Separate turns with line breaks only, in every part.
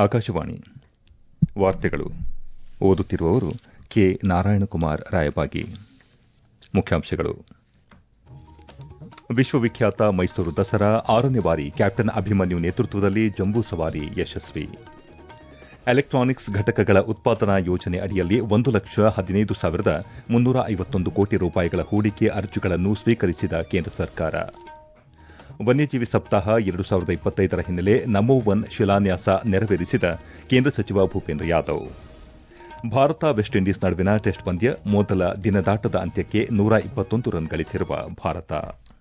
ಆಕಾಶವಾಣಿ ವಾರ್ತೆಗಳು ಓದುತ್ತಿರುವವರು ಕೆ ನಾರಾಯಣಕುಮಾರ್ ರಾಯಬಾಗಿ ಮುಖ್ಯಾಂಶಗಳು ವಿಶ್ವವಿಖ್ಯಾತ ಮೈಸೂರು ದಸರಾ ಆರನೇ ಬಾರಿ ಕ್ಯಾಪ್ಟನ್ ಅಭಿಮನ್ಯು ನೇತೃತ್ವದಲ್ಲಿ ಜಂಬೂ ಸವಾರಿ ಯಶಸ್ವಿ ಎಲೆಕ್ಟಾನಿಕ್ಸ್ ಘಟಕಗಳ ಉತ್ಪಾದನಾ ಯೋಜನೆ ಅಡಿಯಲ್ಲಿ ಒಂದು ಲಕ್ಷ ಹದಿನೈದು ಸಾವಿರದ ಮುನ್ನೂರ ಐವತ್ತೊಂದು ಕೋಟಿ ರೂಪಾಯಿಗಳ ಹೂಡಿಕೆ ಅರ್ಜಿಗಳನ್ನು ಸ್ವೀಕರಿಸಿದ ಕೇಂದ್ರ ಸರ್ಕಾರ ವನ್ಯಜೀವಿ ಸಪ್ತಾಹ ಎರಡು ಸಾವಿರದ ಇಪ್ಪತ್ತೈದರ ಹಿನ್ನೆಲೆ ನಮೋ ಒನ್ ಶಿಲಾನ್ಯಾಸ ನೆರವೇರಿಸಿದ ಕೇಂದ್ರ ಸಚಿವ ಭೂಪೇಂದ್ರ ಯಾದವ್ ಭಾರತ ವೆಸ್ಟ್ ಇಂಡೀಸ್ ನಡುವಿನ ಟೆಸ್ಟ್ ಪಂದ್ಯ ಮೊದಲ ದಿನದಾಟದ ಅಂತ್ಯಕ್ಕೆ ನೂರ ಇಪ್ಪತ್ತೊಂದು ರನ್ ಗಳಿಸಿರುವ ಭಾರತ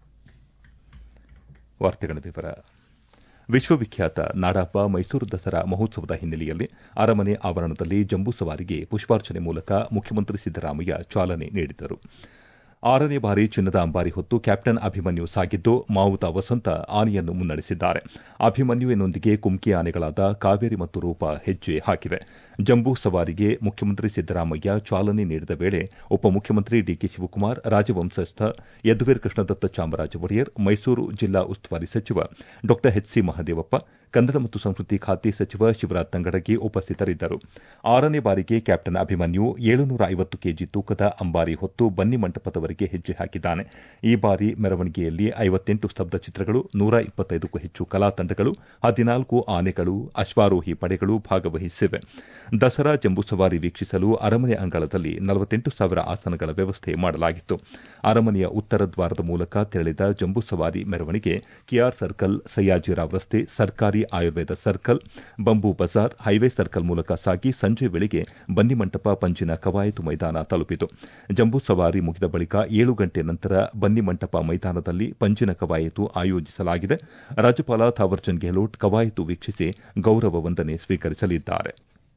ವಾರ್ತೆಗಳ ವಿವರ ವಿಶ್ವವಿಖ್ಯಾತ ನಾಡಹಬ್ಬ ಮೈಸೂರು ದಸರಾ ಮಹೋತ್ಸವದ ಹಿನ್ನೆಲೆಯಲ್ಲಿ ಅರಮನೆ ಆವರಣದಲ್ಲಿ ಜಂಬೂ ಸವಾರಿಗೆ ಪುಷ್ಪಾರ್ಚನೆ ಮೂಲಕ ಮುಖ್ಯಮಂತ್ರಿ ಸಿದ್ದರಾಮಯ್ಯ ಚಾಲನೆ ನೀಡಿದರು ಆರನೇ ಬಾರಿ ಚಿನ್ನದ ಅಂಬಾರಿ ಹೊತ್ತು ಕ್ಯಾಪ್ಟನ್ ಅಭಿಮನ್ಯು ಸಾಗಿದ್ದು ಮಾವುತ ವಸಂತ ಆನೆಯನ್ನು ಮುನ್ನಡೆಸಿದ್ದಾರೆ ಅಭಿಮನ್ಯುವಿನೊಂದಿಗೆ ಕುಮ್ಕಿ ಆನೆಗಳಾದ ಕಾವೇರಿ ಮತ್ತು ರೂಪ ಹೆಜ್ಜೆ ಹಾಕಿವೆ ಜಂಬೂ ಸವಾರಿಗೆ ಮುಖ್ಯಮಂತ್ರಿ ಸಿದ್ದರಾಮಯ್ಯ ಚಾಲನೆ ನೀಡಿದ ವೇಳೆ ಉಪಮುಖ್ಯಮಂತ್ರಿ ಡಿಕೆ ಶಿವಕುಮಾರ್ ರಾಜವಂಶಸ್ಥ ಯದುವೀರ್ ಕೃಷ್ಣದತ್ತ ಚಾಮರಾಜ ಒಡೆಯರ್ ಮೈಸೂರು ಜಿಲ್ಲಾ ಉಸ್ತುವಾರಿ ಸಚಿವ ಡಾ ಎಚ್ ಸಿ ಮಹದೇವಪ್ಪ ಕನ್ನಡ ಮತ್ತು ಸಂಸ್ಕೃತಿ ಖಾತೆ ಸಚಿವ ಶಿವರಾಜ್ ತಂಗಡಗಿ ಉಪಸ್ಥಿತರಿದ್ದರು ಆರನೇ ಬಾರಿಗೆ ಕ್ಯಾಪ್ಟನ್ ಅಭಿಮನ್ಯು ಏಳುನೂರ ಐವತ್ತು ಕೆಜಿ ತೂಕದ ಅಂಬಾರಿ ಹೊತ್ತು ಬನ್ನಿ ಮಂಟಪದವರೆಗೆ ಹೆಜ್ಜೆ ಹಾಕಿದ್ದಾನೆ ಈ ಬಾರಿ ಮೆರವಣಿಗೆಯಲ್ಲಿ ಐವತ್ತೆಂಟು ಸ್ತಬ್ಧ ಚಿತ್ರಗಳು ನೂರ ಇಪ್ಪತ್ತೈದಕ್ಕೂ ಹೆಚ್ಚು ಕಲಾ ತಂಡಗಳು ಹದಿನಾಲ್ಕು ಆನೆಗಳು ಅಶ್ವಾರೋಹಿ ಪಡೆಗಳು ಭಾಗವಹಿಸಿವೆ ದಸರಾ ಜಂಬೂ ಸವಾರಿ ವೀಕ್ಷಿಸಲು ಅರಮನೆ ಅಂಗಳದಲ್ಲಿ ನಲವತ್ತೆಂಟು ಸಾವಿರ ಆಸನಗಳ ವ್ಯವಸ್ಥೆ ಮಾಡಲಾಗಿತ್ತು ಅರಮನೆಯ ಉತ್ತರ ದ್ವಾರದ ಮೂಲಕ ತೆರಳಿದ ಜಂಬೂ ಸವಾರಿ ಮೆರವಣಿಗೆ ಕೆಆರ್ ಸರ್ಕಲ್ ಸಯ್ಯಾಜಿರಾವ್ ರಸ್ತೆ ಸರ್ಕಾರಿ Ayurveda circle bamboo Bazaar highway circle ಮೂಲಕ ಸಾಗಿ ಸಂಜೆ ವೇಳೆಗೆ ಬನ್ನಿಮಂಟಪ ಪಂಜಿನ ಕವಾಯತು ಮೈದಾನ ತಲುಪಿತು ಜಂಬೂ ಸವಾರಿ ಮುಗಿದ ಬಳಿಕ ಏಳು ಗಂಟೆ ನಂತರ ಬನ್ನಿಮಂಟಪ ಮೈದಾನದಲ್ಲಿ ಪಂಜಿನ ಕವಾಯತು ಆಯೋಜಿಸಲಾಗಿದೆ ರಾಜ್ಯಪಾಲ ಥಾವರ್ಚಂದ್ ಗೆಹ್ಲೋಟ್ ಕವಾಯತು ವೀಕ್ಷಿಸಿ ಗೌರವ ವಂದನೆ ಸ್ವೀಕರಿಸಲಿದ್ದಾರೆ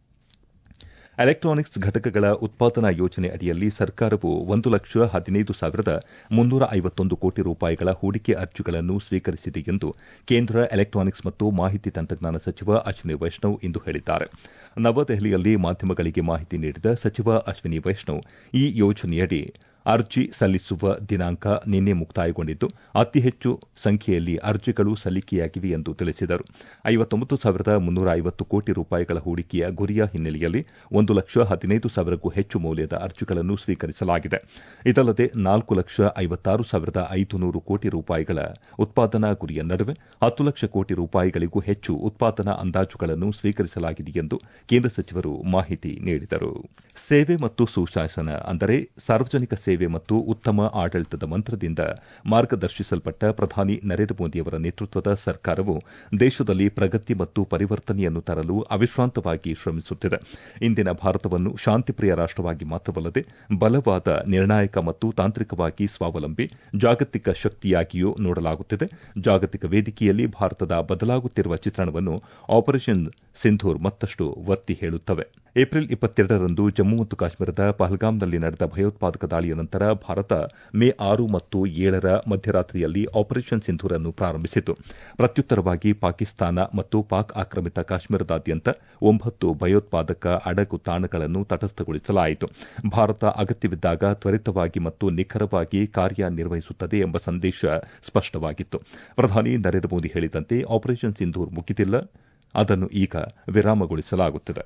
ಎಲೆಕ್ಟಾನಿಕ್ಸ್ ಘಟಕಗಳ ಉತ್ಪಾದನಾ ಯೋಜನೆ ಅಡಿಯಲ್ಲಿ ಸರ್ಕಾರವು ಒಂದು ಲಕ್ಷ ಹದಿನೈದು ಸಾವಿರದ ಮುನ್ನೂರ ಐವತ್ತೊಂದು ಕೋಟಿ ರೂಪಾಯಿಗಳ ಹೂಡಿಕೆ ಅರ್ಜಿಗಳನ್ನು ಸ್ವೀಕರಿಸಿದೆ ಎಂದು ಕೇಂದ್ರ ಎಲೆಕ್ಟಾನಿಕ್ಸ್ ಮತ್ತು ಮಾಹಿತಿ ತಂತ್ರಜ್ಞಾನ ಸಚಿವ ಅಶ್ವಿನಿ ವೈಷ್ಣವ್ ಇಂದು ಹೇಳಿದ್ದಾರೆ ನವದೆಹಲಿಯಲ್ಲಿ ಮಾಧ್ಯಮಗಳಿಗೆ ಮಾಹಿತಿ ನೀಡಿದ ಸಚಿವ ಅಶ್ವಿನಿ ವೈಷ್ಣವ್ ಈ ಯೋಜನೆಯಡಿ ಅರ್ಜಿ ಸಲ್ಲಿಸುವ ದಿನಾಂಕ ನಿನ್ನೆ ಮುಕ್ತಾಯಗೊಂಡಿದ್ದು ಅತಿ ಹೆಚ್ಚು ಸಂಖ್ಯೆಯಲ್ಲಿ ಅರ್ಜಿಗಳು ಸಲ್ಲಿಕೆಯಾಗಿವೆ ಎಂದು ತಿಳಿಸಿದರು ಐವತ್ತೊಂಬತ್ತು ಸಾವಿರದ ಮುನ್ನೂರ ಐವತ್ತು ಕೋಟಿ ರೂಪಾಯಿಗಳ ಹೂಡಿಕೆಯ ಗುರಿಯ ಹಿನ್ನೆಲೆಯಲ್ಲಿ ಒಂದು ಲಕ್ಷ ಹದಿನೈದು ಸಾವಿರಕ್ಕೂ ಹೆಚ್ಚು ಮೌಲ್ಯದ ಅರ್ಜಿಗಳನ್ನು ಸ್ವೀಕರಿಸಲಾಗಿದೆ ಇದಲ್ಲದೆ ನಾಲ್ಕು ಲಕ್ಷ ಐವತ್ತಾರು ಸಾವಿರದ ಐದುನೂರು ಕೋಟಿ ರೂಪಾಯಿಗಳ ಉತ್ಪಾದನಾ ಗುರಿಯ ನಡುವೆ ಹತ್ತು ಲಕ್ಷ ಕೋಟಿ ರೂಪಾಯಿಗಳಿಗೂ ಹೆಚ್ಚು ಉತ್ಪಾದನಾ ಅಂದಾಜುಗಳನ್ನು ಸ್ವೀಕರಿಸಲಾಗಿದೆ ಎಂದು ಕೇಂದ್ರ ಸಚಿವರು ಮಾಹಿತಿ ನೀಡಿದರು ಸೇವೆ ಮತ್ತು ಸುಶಾಸನ ಅಂದರೆ ಸಾರ್ವಜನಿಕ ಸೇವೆ ಮತ್ತು ಉತ್ತಮ ಆಡಳಿತದ ಮಂತ್ರದಿಂದ ಮಾರ್ಗದರ್ಶಿಸಲ್ಪಟ್ಟ ಪ್ರಧಾನಿ ನರೇಂದ್ರ ಮೋದಿಯವರ ನೇತೃತ್ವದ ಸರ್ಕಾರವು ದೇಶದಲ್ಲಿ ಪ್ರಗತಿ ಮತ್ತು ಪರಿವರ್ತನೆಯನ್ನು ತರಲು ಅವಿಶ್ರಾಂತವಾಗಿ ಶ್ರಮಿಸುತ್ತಿದೆ ಇಂದಿನ ಭಾರತವನ್ನು ಶಾಂತಿಪ್ರಿಯ ರಾಷ್ಟವಾಗಿ ಮಾತ್ರವಲ್ಲದೆ ಬಲವಾದ ನಿರ್ಣಾಯಕ ಮತ್ತು ತಾಂತ್ರಿಕವಾಗಿ ಸ್ವಾವಲಂಬಿ ಜಾಗತಿಕ ಶಕ್ತಿಯಾಗಿಯೂ ನೋಡಲಾಗುತ್ತಿದೆ ಜಾಗತಿಕ ವೇದಿಕೆಯಲ್ಲಿ ಭಾರತದ ಬದಲಾಗುತ್ತಿರುವ ಚಿತ್ರಣವನ್ನು ಆಪರೇಷನ್ ಸಿಂಧೂರ್ ಮತ್ತಷ್ಟು ಒತ್ತಿ ಹೇಳುತ್ತವೆ ಏಪ್ರಿಲ್ ಇಪ್ಪತ್ತೆರಡರಂದು ಜಮ್ಮು ಮತ್ತು ಕಾಶ್ಮೀರದ ಪಹಲ್ಗಾಮ್ನಲ್ಲಿ ನಡೆದ ಭಯೋತ್ಪಾದಕ ದಾಳಿಯ ನಂತರ ಭಾರತ ಮೇ ಆರು ಮತ್ತು ಏಳರ ಮಧ್ಯರಾತ್ರಿಯಲ್ಲಿ ಆಪರೇಷನ್ ಸಿಂಧೂರ್ ಅನ್ನು ಪ್ರಾರಂಭಿಸಿತು ಪ್ರತ್ಯುತ್ತರವಾಗಿ ಪಾಕಿಸ್ತಾನ ಮತ್ತು ಪಾಕ್ ಆಕ್ರಮಿತ ಕಾಶ್ಮೀರದಾದ್ಯಂತ ಒಂಬತ್ತು ಭಯೋತ್ಪಾದಕ ಅಡಗು ತಾಣಗಳನ್ನು ತಟಸ್ಥಗೊಳಿಸಲಾಯಿತು ಭಾರತ ಅಗತ್ಯವಿದ್ದಾಗ ತ್ವರಿತವಾಗಿ ಮತ್ತು ನಿಖರವಾಗಿ ಕಾರ್ಯನಿರ್ವಹಿಸುತ್ತದೆ ಎಂಬ ಸಂದೇಶ ಸ್ಪಷ್ಟವಾಗಿತ್ತು ಪ್ರಧಾನಿ ನರೇಂದ್ರ ಮೋದಿ ಹೇಳಿದಂತೆ ಆಪರೇಷನ್ ಸಿಂಧೂರ್ ಮುಗಿದಿಲ್ಲ ಅದನ್ನು ಈಗ ವಿರಾಮಗೊಳಿಸಲಾಗುತ್ತಿದೆ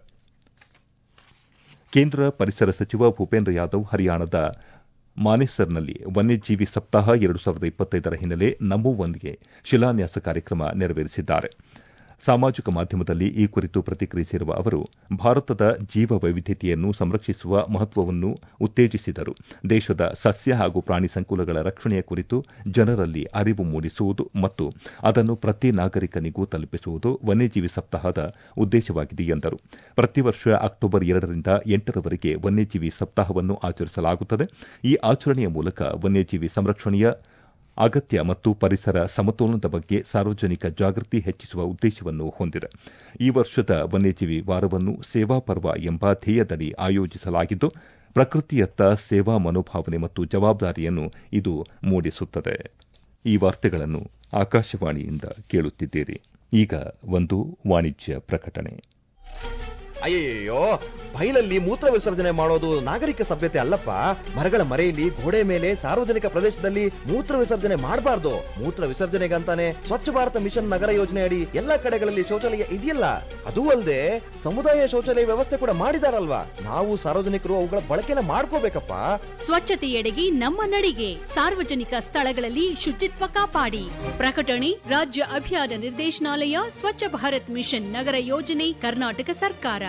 ಕೇಂದ್ರ ಪರಿಸರ ಸಚಿವ ಭೂಪೇಂದ್ರ ಯಾದವ್ ಹರಿಯಾಣದ ಮಾನೇಸರ್ನಲ್ಲಿ ವನ್ಯಜೀವಿ ಸಪ್ತಾಹ ಎರಡು ಸಾವಿರದ ಇಪ್ಪತ್ತೈದರ ಹಿನ್ನೆಲೆ ನಮೋ ಒನ್ಗೆ ಶಿಲಾನ್ಯಾಸ ಕಾರ್ಯಕ್ರಮ ನೆರವೇರಿಸಿದ್ದಾರೆ ಸಾಮಾಜಿಕ ಮಾಧ್ಯಮದಲ್ಲಿ ಈ ಕುರಿತು ಪ್ರತಿಕ್ರಿಯಿಸಿರುವ ಅವರು ಭಾರತದ ಜೀವ ವೈವಿಧ್ಯತೆಯನ್ನು ಸಂರಕ್ಷಿಸುವ ಮಹತ್ವವನ್ನು ಉತ್ತೇಜಿಸಿದರು ದೇಶದ ಸಸ್ಯ ಹಾಗೂ ಪ್ರಾಣಿ ಸಂಕುಲಗಳ ರಕ್ಷಣೆಯ ಕುರಿತು ಜನರಲ್ಲಿ ಅರಿವು ಮೂಡಿಸುವುದು ಮತ್ತು ಅದನ್ನು ಪ್ರತಿ ನಾಗರಿಕನಿಗೂ ತಲುಪಿಸುವುದು ವನ್ಯಜೀವಿ ಸಪ್ತಾಹದ ಉದ್ದೇಶವಾಗಿದೆ ಎಂದರು ಪ್ರತಿ ವರ್ಷ ಅಕ್ಟೋಬರ್ ಎರಡರಿಂದ ಎಂಟರವರೆಗೆ ವನ್ಯಜೀವಿ ಸಪ್ತಾಹವನ್ನು ಆಚರಿಸಲಾಗುತ್ತದೆ ಈ ಆಚರಣೆಯ ಮೂಲಕ ವನ್ಯಜೀವಿ ಸಂರಕ್ಷಣೆಯ ಅಗತ್ಯ ಮತ್ತು ಪರಿಸರ ಸಮತೋಲನದ ಬಗ್ಗೆ ಸಾರ್ವಜನಿಕ ಜಾಗೃತಿ ಹೆಚ್ಚಿಸುವ ಉದ್ದೇಶವನ್ನು ಹೊಂದಿದೆ ಈ ವರ್ಷದ ವನ್ಯಜೀವಿ ವಾರವನ್ನು ಸೇವಾ ಪರ್ವ ಎಂಬ ಧ್ಯೇಯದಡಿ ಆಯೋಜಿಸಲಾಗಿದ್ದು ಪ್ರಕೃತಿಯತ್ತ ಸೇವಾ ಮನೋಭಾವನೆ ಮತ್ತು ಜವಾಬ್ದಾರಿಯನ್ನು ಇದು ಮೂಡಿಸುತ್ತದೆ ಈ ವಾರ್ತೆಗಳನ್ನು ಆಕಾಶವಾಣಿಯಿಂದ ಕೇಳುತ್ತಿದ್ದೀರಿ ಈಗ ಒಂದು ವಾಣಿಜ್ಯ ಪ್ರಕಟಣೆ
ಅಯ್ಯಯ್ಯೋ ಬೈಲಲ್ಲಿ ಮೂತ್ರ ವಿಸರ್ಜನೆ ಮಾಡೋದು ನಾಗರಿಕ ಸಭ್ಯತೆ ಅಲ್ಲಪ್ಪ ಮರಗಳ ಮರೆಯಲ್ಲಿ ಗೋಡೆ ಮೇಲೆ ಸಾರ್ವಜನಿಕ ಪ್ರದೇಶದಲ್ಲಿ ಮೂತ್ರ ವಿಸರ್ಜನೆ ಮಾಡಬಾರ್ದು ಮೂತ್ರ ವಿಸರ್ಜನೆಗಂತಾನೆ ಸ್ವಚ್ಛ ಭಾರತ ಮಿಷನ್ ನಗರ ಯೋಜನೆ ಅಡಿ ಎಲ್ಲಾ ಕಡೆಗಳಲ್ಲಿ ಶೌಚಾಲಯ ಇದೆಯಲ್ಲ ಅದೂ ಅಲ್ಲದೆ ಸಮುದಾಯ ಶೌಚಾಲಯ ವ್ಯವಸ್ಥೆ ಕೂಡ ಮಾಡಿದಾರಲ್ವಾ ನಾವು ಸಾರ್ವಜನಿಕರು ಅವುಗಳ ಬಳಕೆನ ಮಾಡ್ಕೋಬೇಕಪ್ಪ
ಸ್ವಚ್ಛತೆಯೆಡೆಗೆ ನಮ್ಮ ನಡಿಗೆ ಸಾರ್ವಜನಿಕ ಸ್ಥಳಗಳಲ್ಲಿ ಶುಚಿತ್ವ ಕಾಪಾಡಿ ಪ್ರಕಟಣೆ ರಾಜ್ಯ ಅಭಿಯಾನ ನಿರ್ದೇಶನಾಲಯ ಸ್ವಚ್ಛ ಭಾರತ್ ಮಿಷನ್ ನಗರ ಯೋಜನೆ ಕರ್ನಾಟಕ ಸರ್ಕಾರ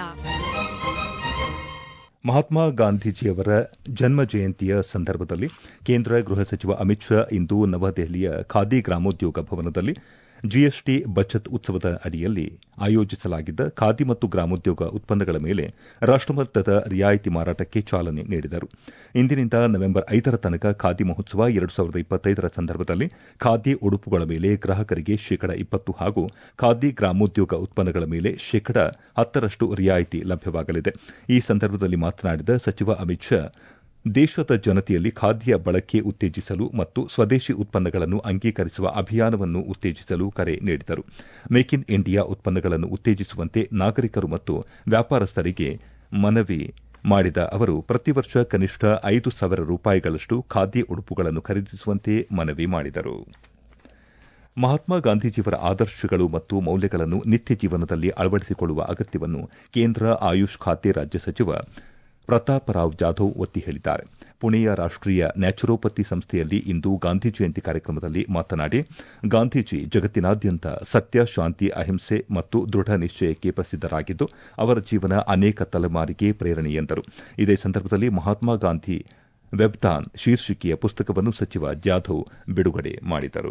ಮಹಾತ್ಮ ಗಾಂಧೀಜಿಯವರ ಜನ್ಮ ಜಯಂತಿಯ ಸಂದರ್ಭದಲ್ಲಿ ಕೇಂದ್ರ ಗೃಹ ಸಚಿವ ಅಮಿತ್ ಶಾ ಇಂದು ನವದೆಹಲಿಯ ಖಾದಿ ಗ್ರಾಮೋದ್ಯೋಗ ಭವನದಲ್ಲಿ ಜಿಎಸ್ಟಿ ಬಚತ್ ಉತ್ಸವದ ಅಡಿಯಲ್ಲಿ ಆಯೋಜಿಸಲಾಗಿದ್ದ ಖಾದಿ ಮತ್ತು ಗ್ರಾಮೋದ್ಯೋಗ ಉತ್ಪನ್ನಗಳ ಮೇಲೆ ರಾಷ್ಟಮಟ್ಟದ ರಿಯಾಯಿತಿ ಮಾರಾಟಕ್ಕೆ ಚಾಲನೆ ನೀಡಿದರು ಇಂದಿನಿಂದ ನವೆಂಬರ್ ಐದರ ತನಕ ಖಾದಿ ಮಹೋತ್ಸವ ಎರಡು ಸಾವಿರದ ಇಪ್ಪತ್ತೈದರ ಸಂದರ್ಭದಲ್ಲಿ ಖಾದಿ ಉಡುಪುಗಳ ಮೇಲೆ ಗ್ರಾಹಕರಿಗೆ ಶೇಕಡ ಇಪ್ಪತ್ತು ಹಾಗೂ ಖಾದಿ ಗ್ರಾಮೋದ್ಯೋಗ ಉತ್ಪನ್ನಗಳ ಮೇಲೆ ಶೇಕಡ ಹತ್ತರಷ್ಟು ರಿಯಾಯಿತಿ ಲಭ್ಯವಾಗಲಿದೆ ಈ ಸಂದರ್ಭದಲ್ಲಿ ಮಾತನಾಡಿದ ಸಚಿವ ಅಮಿತ್ ಶಾ ದೇಶದ ಜನತೆಯಲ್ಲಿ ಖಾದಿಯ ಬಳಕೆ ಉತ್ತೇಜಿಸಲು ಮತ್ತು ಸ್ವದೇಶಿ ಉತ್ಪನ್ನಗಳನ್ನು ಅಂಗೀಕರಿಸುವ ಅಭಿಯಾನವನ್ನು ಉತ್ತೇಜಿಸಲು ಕರೆ ನೀಡಿದರು ಮೇಕ್ ಇನ್ ಇಂಡಿಯಾ ಉತ್ಪನ್ನಗಳನ್ನು ಉತ್ತೇಜಿಸುವಂತೆ ನಾಗರಿಕರು ಮತ್ತು ವ್ಯಾಪಾರಸ್ಥರಿಗೆ ಮನವಿ ಮಾಡಿದ ಅವರು ಪ್ರತಿ ವರ್ಷ ಕನಿಷ್ಠ ಐದು ಸಾವಿರ ರೂಪಾಯಿಗಳಷ್ಟು ಖಾದಿ ಉಡುಪುಗಳನ್ನು ಖರೀದಿಸುವಂತೆ ಮನವಿ ಮಾಡಿದರು ಮಹಾತ್ಮ ಗಾಂಧೀಜಿಯವರ ಆದರ್ಶಗಳು ಮತ್ತು ಮೌಲ್ಯಗಳನ್ನು ನಿತ್ಯ ಜೀವನದಲ್ಲಿ ಅಳವಡಿಸಿಕೊಳ್ಳುವ ಅಗತ್ಯವನ್ನು ಕೇಂದ್ರ ಆಯುಷ್ ಖಾತೆ ರಾಜ್ಯ ಸಚಿವ ಪ್ರತಾಪರಾವ್ ಜಾಧವ್ ಒತ್ತಿ ಹೇಳಿದ್ದಾರೆ ಪುಣೆಯ ರಾಷ್ಟೀಯ ನ್ಯಾಚುರೋಪತಿ ಸಂಸ್ಥೆಯಲ್ಲಿ ಇಂದು ಗಾಂಧಿ ಜಯಂತಿ ಕಾರ್ಯಕ್ರಮದಲ್ಲಿ ಮಾತನಾಡಿ ಗಾಂಧೀಜಿ ಜಗತ್ತಿನಾದ್ಯಂತ ಸತ್ಯ ಶಾಂತಿ ಅಹಿಂಸೆ ಮತ್ತು ದೃಢ ನಿಶ್ಚಯಕ್ಕೆ ಪ್ರಸಿದ್ದರಾಗಿದ್ದು ಅವರ ಜೀವನ ಅನೇಕ ತಲೆಮಾರಿಗೆ ಪ್ರೇರಣೆ ಎಂದರು ಇದೇ ಸಂದರ್ಭದಲ್ಲಿ ಮಹಾತ್ಮ ಗಾಂಧಿ ವೆಬ್ದಾನ್ ಶೀರ್ಷಿಕೆಯ ಪುಸ್ತಕವನ್ನು ಸಚಿವ ಜಾಧವ್ ಬಿಡುಗಡೆ ಮಾಡಿದರು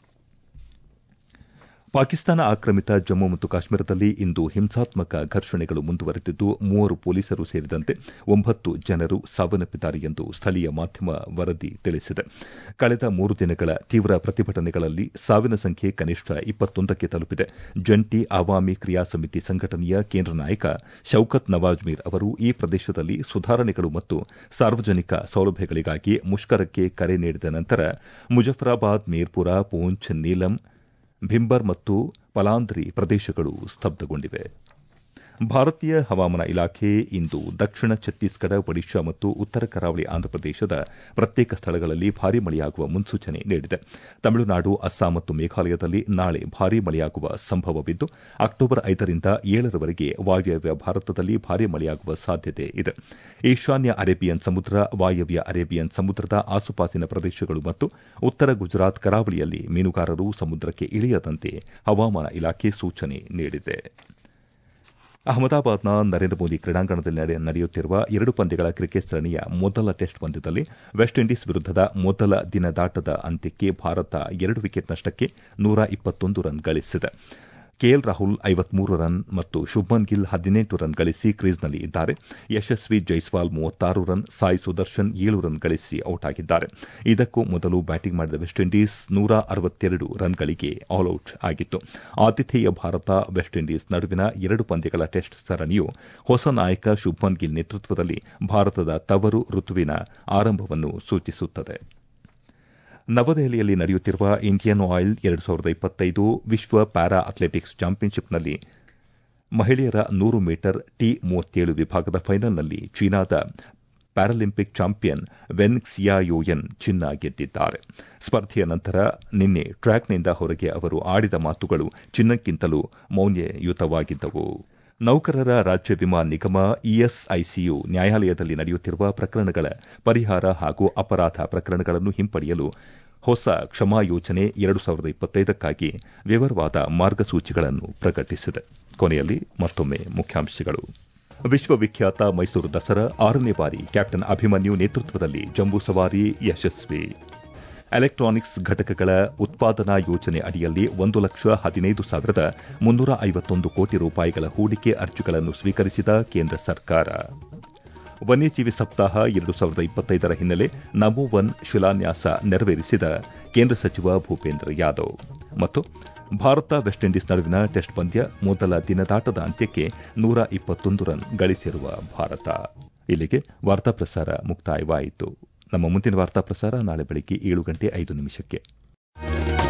ಪಾಕಿಸ್ತಾನ ಆಕ್ರಮಿತ ಜಮ್ಮು ಮತ್ತು ಕಾಶ್ಮೀರದಲ್ಲಿ ಇಂದು ಹಿಂಸಾತ್ಮಕ ಘರ್ಷಣೆಗಳು ಮುಂದುವರೆದಿದ್ದು ಮೂವರು ಪೊಲೀಸರು ಸೇರಿದಂತೆ ಒಂಬತ್ತು ಜನರು ಸಾವನ್ನಪ್ಪಿದ್ದಾರೆ ಎಂದು ಸ್ಥಳೀಯ ಮಾಧ್ಯಮ ವರದಿ ತಿಳಿಸಿದೆ ಕಳೆದ ಮೂರು ದಿನಗಳ ತೀವ್ರ ಪ್ರತಿಭಟನೆಗಳಲ್ಲಿ ಸಾವಿನ ಸಂಖ್ಯೆ ಕನಿಷ್ಠ ಇಪ್ಪತ್ತೊಂದಕ್ಕೆ ತಲುಪಿದೆ ಜಂಟಿ ಅವಾಮಿ ಕ್ರಿಯಾ ಸಮಿತಿ ಸಂಘಟನೆಯ ಕೇಂದ್ರ ನಾಯಕ ಶೌಕತ್ ನವಾಜ್ ಮೀರ್ ಅವರು ಈ ಪ್ರದೇಶದಲ್ಲಿ ಸುಧಾರಣೆಗಳು ಮತ್ತು ಸಾರ್ವಜನಿಕ ಸೌಲಭ್ಯಗಳಿಗಾಗಿ ಮುಷ್ಕರಕ್ಕೆ ಕರೆ ನೀಡಿದ ನಂತರ ಮುಜಫರಾಬಾದ್ ಮೀರ್ಪುರ ಪೂಂಚ್ ನೀಲಂ ಭಿಂಬರ್ ಮತ್ತು ಪಲಾಂದ್ರಿ ಪ್ರದೇಶಗಳು ಸ್ತಬ್ಧಗೊಂಡಿವೆ ಭಾರತೀಯ ಹವಾಮಾನ ಇಲಾಖೆ ಇಂದು ದಕ್ಷಿಣ ಛತ್ತೀಸ್ಗಢ ಒಡಿಶಾ ಮತ್ತು ಉತ್ತರ ಕರಾವಳಿ ಆಂಧ್ರಪ್ರದೇಶದ ಪ್ರತ್ಯೇಕ ಸ್ಥಳಗಳಲ್ಲಿ ಭಾರೀ ಮಳೆಯಾಗುವ ಮುನ್ಸೂಚನೆ ನೀಡಿದೆ ತಮಿಳುನಾಡು ಅಸ್ಸಾಂ ಮತ್ತು ಮೇಘಾಲಯದಲ್ಲಿ ನಾಳೆ ಭಾರೀ ಮಳೆಯಾಗುವ ಸಂಭವವಿದ್ದು ಅಕ್ಟೋಬರ್ ಐದರಿಂದ ಏಳರವರೆಗೆ ವಾಯವ್ಯ ಭಾರತದಲ್ಲಿ ಭಾರೀ ಮಳೆಯಾಗುವ ಸಾಧ್ಯತೆ ಇದೆ ಈಶಾನ್ಯ ಅರೇಬಿಯನ್ ಸಮುದ್ರ ವಾಯವ್ಯ ಅರೇಬಿಯನ್ ಸಮುದ್ರದ ಆಸುಪಾಸಿನ ಪ್ರದೇಶಗಳು ಮತ್ತು ಉತ್ತರ ಗುಜರಾತ್ ಕರಾವಳಿಯಲ್ಲಿ ಮೀನುಗಾರರು ಸಮುದ್ರಕ್ಕೆ ಇಳಿಯದಂತೆ ಹವಾಮಾನ ಇಲಾಖೆ ಸೂಚನೆ ನೀಡಿದೆ ಅಹಮದಾಬಾದ್ನ ನರೇಂದ್ರ ಮೋದಿ ಕ್ರೀಡಾಂಗಣದಲ್ಲಿ ನಡೆಯುತ್ತಿರುವ ಎರಡು ಪಂದ್ಯಗಳ ಕ್ರಿಕೆಟ್ ಸರಣಿಯ ಮೊದಲ ಟೆಸ್ಟ್ ಪಂದ್ಯದಲ್ಲಿ ವೆಸ್ಟ್ ಇಂಡೀಸ್ ವಿರುದ್ದದ ಮೊದಲ ದಿನದಾಟದ ಅಂತ್ಯಕ್ಕೆ ಭಾರತ ಎರಡು ವಿಕೆಟ್ ನಷ್ಟಕ್ಕೆ ನೂರ ಇಪ್ಪತ್ತೊಂದು ರನ್ ಗಳಿಸಿದೆ ಕೆಎಲ್ ರಾಹುಲ್ ಐವತ್ಮೂರು ರನ್ ಮತ್ತು ಶುಭ್ಮನ್ ಗಿಲ್ ಹದಿನೆಂಟು ರನ್ ಗಳಿಸಿ ಕ್ರೀಸ್ನಲ್ಲಿ ಇದ್ದಾರೆ ಯಶಸ್ವಿ ಜೈಸ್ವಾಲ್ ಮೂವತ್ತಾರು ರನ್ ಸಾಯಿ ಸುದರ್ಶನ್ ಏಳು ರನ್ ಗಳಿಸಿ ಔಟ್ ಆಗಿದ್ದಾರೆ ಇದಕ್ಕೂ ಮೊದಲು ಬ್ಯಾಟಿಂಗ್ ಮಾಡಿದ ವೆಸ್ಟ್ ಇಂಡೀಸ್ ನೂರ ಅರವತ್ತೆರಡು ರನ್ಗಳಿಗೆ ಆಲ್ಔಟ್ ಆಗಿತ್ತು ಆತಿಥೇಯ ಭಾರತ ವೆಸ್ಟ್ ಇಂಡೀಸ್ ನಡುವಿನ ಎರಡು ಪಂದ್ಯಗಳ ಟೆಸ್ಟ್ ಸರಣಿಯು ಹೊಸ ನಾಯಕ ಶುಭ್ಮನ್ ಗಿಲ್ ನೇತೃತ್ವದಲ್ಲಿ ಭಾರತದ ತವರು ಋತುವಿನ ಆರಂಭವನ್ನು ಸೂಚಿಸುತ್ತದೆ ನವದೆಹಲಿಯಲ್ಲಿ ನಡೆಯುತ್ತಿರುವ ಇಂಡಿಯನ್ ಆಯಿಲ್ ಎರಡು ಸಾವಿರದ ಇಪ್ಪತ್ತೈದು ವಿಶ್ವ ಪ್ಯಾರಾ ಅಥ್ಲೆಟಿಕ್ಸ್ ಚಾಂಪಿಯನ್ಶಿಪ್ನಲ್ಲಿ ಮಹಿಳೆಯರ ನೂರು ಮೀಟರ್ ಟಿ ಮೂವತ್ತೇಳು ವಿಭಾಗದ ಫೈನಲ್ನಲ್ಲಿ ಚೀನಾದ ಪ್ಯಾರಾಲಿಂಪಿಕ್ ಚಾಂಪಿಯನ್ ವೆನ್ ಕ್ಸಿಯಾಯೋಯನ್ ಚಿನ್ನ ಗೆದ್ದಿದ್ದಾರೆ ಸ್ಪರ್ಧೆಯ ನಂತರ ನಿನ್ನೆ ಟ್ರ್ಯಾಕ್ನಿಂದ ಹೊರಗೆ ಅವರು ಆಡಿದ ಮಾತುಗಳು ಚಿನ್ನಕ್ಕಿಂತಲೂ ಮೌಲ್ಯಯುತವಾಗಿದ್ದವು ನೌಕರರ ರಾಜ್ಯ ವಿಮಾ ನಿಗಮ ಇಎಸ್ಐಸಿಯು ನ್ಯಾಯಾಲಯದಲ್ಲಿ ನಡೆಯುತ್ತಿರುವ ಪ್ರಕರಣಗಳ ಪರಿಹಾರ ಹಾಗೂ ಅಪರಾಧ ಪ್ರಕರಣಗಳನ್ನು ಹಿಂಪಡೆಯಲು ಹೊಸ ಕ್ಷಮಾ ಯೋಜನೆ ಎರಡು ಸಾವಿರದ ಇಪ್ಪತ್ತೈದಕ್ಕಾಗಿ ವಿವರವಾದ ಮಾರ್ಗಸೂಚಿಗಳನ್ನು ಪ್ರಕಟಿಸಿದೆ ಕೊನೆಯಲ್ಲಿ ಮತ್ತೊಮ್ಮೆ ಮುಖ್ಯಾಂಶಗಳು ವಿಶ್ವವಿಖ್ಯಾತ ಮೈಸೂರು ದಸರಾ ಆರನೇ ಬಾರಿ ಕ್ಯಾಪ್ಟನ್ ಅಭಿಮನ್ಯು ನೇತೃತ್ವದಲ್ಲಿ ಜಂಬೂ ಸವಾರಿ ಯಶಸ್ವಿ ಎಲೆಕ್ಟ್ರಾನಿಕ್ಸ್ ಘಟಕಗಳ ಉತ್ಪಾದನಾ ಯೋಜನೆ ಅಡಿಯಲ್ಲಿ ಒಂದು ಲಕ್ಷ ಹದಿನೈದು ಸಾವಿರದ ಮುನ್ನೂರ ಐವತ್ತೊಂದು ಕೋಟಿ ರೂಪಾಯಿಗಳ ಹೂಡಿಕೆ ಅರ್ಜಿಗಳನ್ನು ಸ್ವೀಕರಿಸಿದ ಕೇಂದ್ರ ಸರ್ಕಾರ ವನ್ಯಜೀವಿ ಸಪ್ತಾಹ ಎರಡು ಸಾವಿರದ ಇಪ್ಪತ್ತೈದರ ಹಿನ್ನೆಲೆ ನಮೋ ಒನ್ ಶಿಲಾನ್ಯಾಸ ನೆರವೇರಿಸಿದ ಕೇಂದ್ರ ಸಚಿವ ಭೂಪೇಂದ್ರ ಯಾದವ್ ಮತ್ತು ಭಾರತ ವೆಸ್ಟ್ ಇಂಡೀಸ್ ನಡುವಿನ ಟೆಸ್ಟ್ ಪಂದ್ಯ ಮೊದಲ ದಿನದಾಟದ ಅಂತ್ಯಕ್ಕೆ ನೂರ ಇಪ್ಪತ್ತೊಂದು ರನ್ ಗಳಿಸಿರುವ ಭಾರತ ಇಲ್ಲಿಗೆ ವಾರ್ತಾ ಪ್ರಸಾರ ಮುಕ್ತಾಯವಾಯಿತು ನಮ್ಮ ಮುಂದಿನ ವಾರ್ತಾ ಪ್ರಸಾರ ನಾಳೆ ಬೆಳಗ್ಗೆ ಏಳು ಗಂಟೆ ಐದು ನಿಮಿಷಕ್ಕೆ